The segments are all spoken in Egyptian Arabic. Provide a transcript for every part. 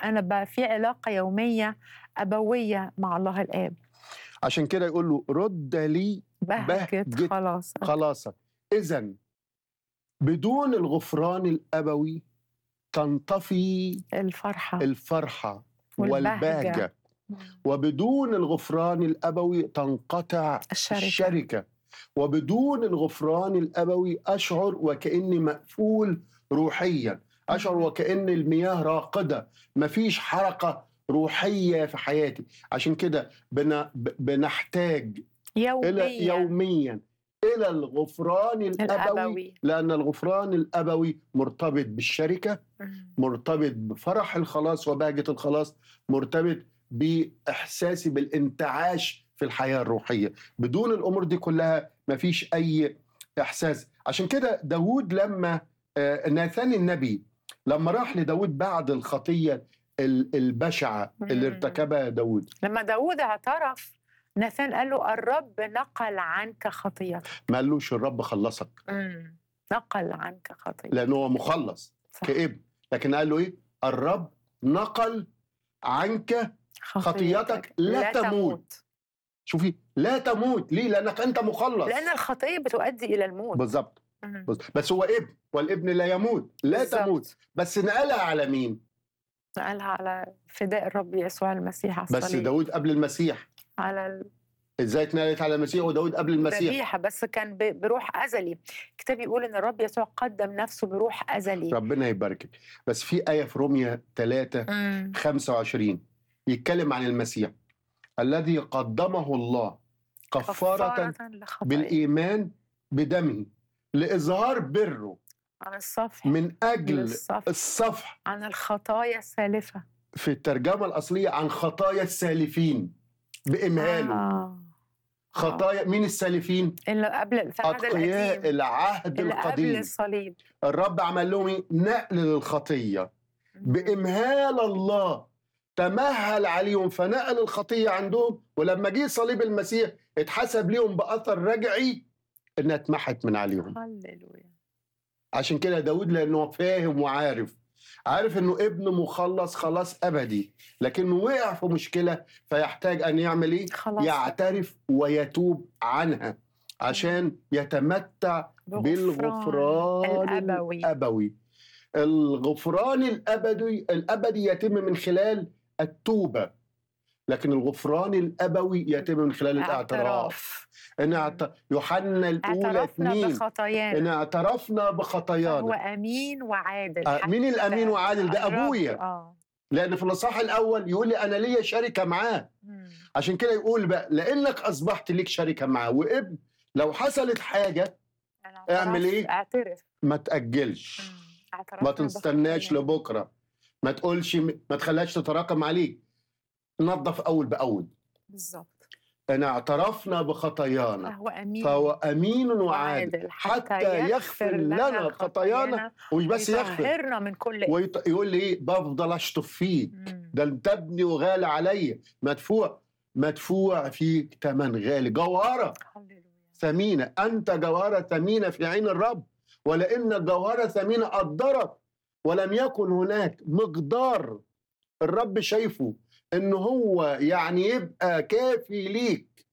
انا بقى في علاقه يوميه ابويه مع الله الاب عشان كده يقول له رد لي بهجت بهجت خلاص خلاصك اذا بدون الغفران الابوي تنطفي الفرحه الفرحه والبهجة. والبهجه وبدون الغفران الابوي تنقطع الشركه الشركه وبدون الغفران الابوي اشعر وكاني مقفول روحيا اشعر مم. وكان المياه راقده مفيش حركه روحيه في حياتي عشان كده بن... ب- بنحتاج يوميا الى يوميا الى الغفران الابوي الابوي لان الغفران الابوي مرتبط بالشركه مم. مرتبط بفرح الخلاص وبهجه الخلاص مرتبط باحساسي بالانتعاش في الحياه الروحيه بدون الامور دي كلها مفيش اي احساس عشان كده داود لما آه، ناثان النبي لما راح لداود بعد الخطيه ال- البشعه اللي مم. ارتكبها داود لما داود اعترف ناثان قال له الرب نقل عنك خطيتك ما قالوش الرب خلصك مم. نقل عنك خطيتك لانه هو مخلص صح. كابن لكن قال له ايه الرب نقل عنك خطيتك لا تموت. شوفي لا تموت ليه لانك انت مخلص لان الخطيه بتؤدي الى الموت بالظبط مم. بس- بس هو ابن والابن لا يموت لا بالظبط. تموت بس نقلها على مين نقلها على فداء الرب يسوع المسيح على بس الصليب داود قبل المسيح على ازاي اتنقلت على المسيح وداود قبل المسيح الذبيحه بس كان ب- بروح ازلي الكتاب يقول ان الرب يسوع قدم نفسه بروح ازلي ربنا يباركك بس في آية في روميا 3 مم. 25 يتكلم عن المسيح الذي قدمه الله كفارة لخطايا بالإيمان بدمه لإظهار بره عن الصفح من أجل للصفح الصفح عن الخطايا السالفه في الترجمة الأصلية عن خطايا السالفين بإمهاله آه. خطايا مين السالفين؟ اللي قبل في العهد أتقياء القديم العهد اللي قبل القديم الصليب الرب عمل لهم إيه؟ نقل للخطية بإمهال الله تمهل عليهم فنقل الخطية عندهم ولما جه صليب المسيح اتحسب ليهم بأثر رجعي إنها اتمحت من عليهم هللويا عشان كده داود لأنه فاهم وعارف عارف إنه ابن مخلص خلاص أبدي لكنه وقع في مشكلة فيحتاج أن يعمل إيه؟ خلاص يعترف ويتوب عنها عشان يتمتع بالغفران الابوي الأبوي الغفران الأبدي الأبدي يتم من خلال التوبة لكن الغفران الأبوي يتم من خلال الاعتراف إن اعت- يوحنا الأولى اعترفنا اثنين بخطايانا إن اعترفنا هو بخطايانا امين وعادل آه، مين حتى الأمين وعادل ده الرب- أبويا اه لأن في الإصحاح الأول يقول لي أنا ليا شركة معاه مم. عشان كده يقول بقى لأنك أصبحت ليك شركة معاه وابن لو حصلت حاجة أنا اعمل اعترفت- إيه؟ اعترف ما تأجلش مم. اعترفنا ما تستناش بخطايانا. لبكره ما تقولش ما تخليهاش تتراكم عليك نظف اول باول بالظبط ان اعترفنا بخطايانا فهو امين فهو امين وعادل وعادل حتى يغفر لنا خطايانا ومش بس يغفر ويطهرنا من كل إثم. ويط... يقول لي ايه بفضل اشطف فيك مم. ده انت ابني وغالي عليا مدفوع مدفوع فيك ثمن غالي جوهره هللويا ثمينه انت جوهره ثمينه في عين الرب ولان الجوهره ثمينه قدرت ولم يكن هناك مقدار الرب شايفه ان هو يعني يبقى كافي ليك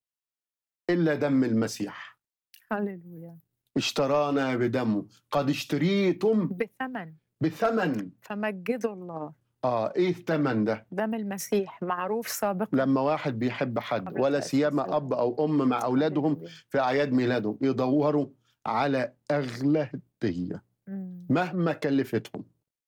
الا دم المسيح هللويا اشترانا بدمه قد اشتريتم بثمن بثمن فمجدوا الله اه ايه الثمن ده دم المسيح معروف سابقا لما واحد بيحب حد قبل ولا تأسيس سيما العالم. اب او ام مع اولادهم هللويا. في اعياد ميلادهم يدوروا على اغلى هديه مم. مهما كلفتهم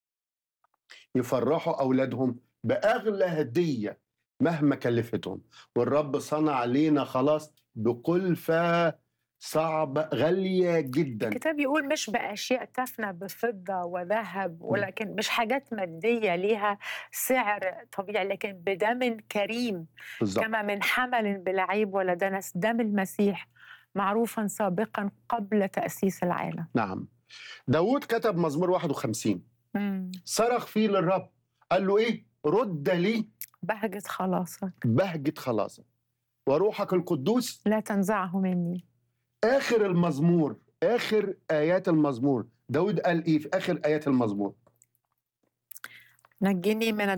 يفرحوا اولادهم باغلى هديه مهما كلفتهم والرب صنع لينا خلاص بكلفه صعبه غاليه جدا الكتاب يقول مش بأشياء تفنى بفضة وذهب ولكن مش حاجات مادية ليها سعر طبيعي لكن بدم كريم بالظبط كما من حمل بلا عيب ولا دنس دم المسيح معروفا سابقا قبل تأسيس العالم نعم داود كتب مزمور 51 صرخ فيه للرب قال له ايه رد لي بهجة خلاصك بهجه خلاصك وروحك القدوس لا تنزعه مني اخر المزمور اخر ايات المزمور داود قال ايه في اخر ايات المزمور نجني من